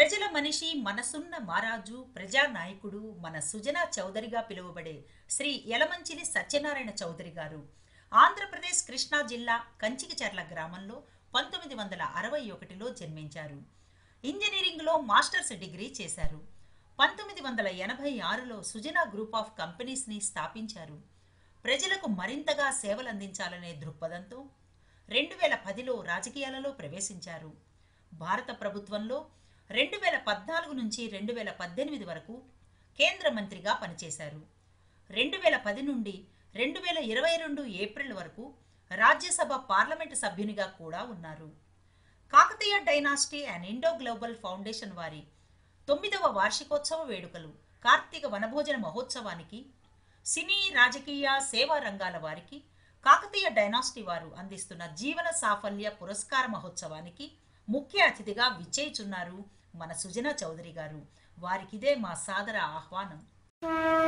ప్రజల మనిషి మనసున్న మారాజు ప్రజానాయకుడు మన సుజనా చౌదరిగా పిలువబడే శ్రీ యలమంచిలి సత్యనారాయణ చౌదరి గారు ఆంధ్రప్రదేశ్ కృష్ణా జిల్లా కంచికిచర్ల గ్రామంలో పంతొమ్మిది వందల అరవై ఒకటిలో జన్మించారు ఇంజనీరింగ్లో మాస్టర్స్ డిగ్రీ చేశారు పంతొమ్మిది వందల ఎనభై ఆరులో సుజనా గ్రూప్ ఆఫ్ కంపెనీస్ని స్థాపించారు ప్రజలకు మరింతగా సేవలందించాలనే దృక్పథంతో రెండు వేల పదిలో రాజకీయాలలో ప్రవేశించారు భారత ప్రభుత్వంలో రెండు వేల పద్నాలుగు నుంచి రెండు వేల పద్దెనిమిది వరకు కేంద్ర మంత్రిగా పనిచేశారు రెండు వేల పది నుండి రెండు వేల ఇరవై రెండు ఏప్రిల్ వరకు రాజ్యసభ పార్లమెంటు సభ్యునిగా కూడా ఉన్నారు Kakatiya dynasty and Indo global foundation వారి తొమ్మిదవ వార్షికోత్సవ వేడుకలు కార్తీక వనభోజన మహోత్సవానికి సినీ రాజకీయ సేవా రంగాల వారికి కాకతీయ డైనాసిటీ వారు అందిస్తున్న జీవన సాఫల్య పురస్కార మహోత్సవానికి ముఖ్య అతిథిగా విచ్చేయుచున్నారు మన సుజనా చౌదరి గారు వారికిదే మా సాదర ఆహ్వానం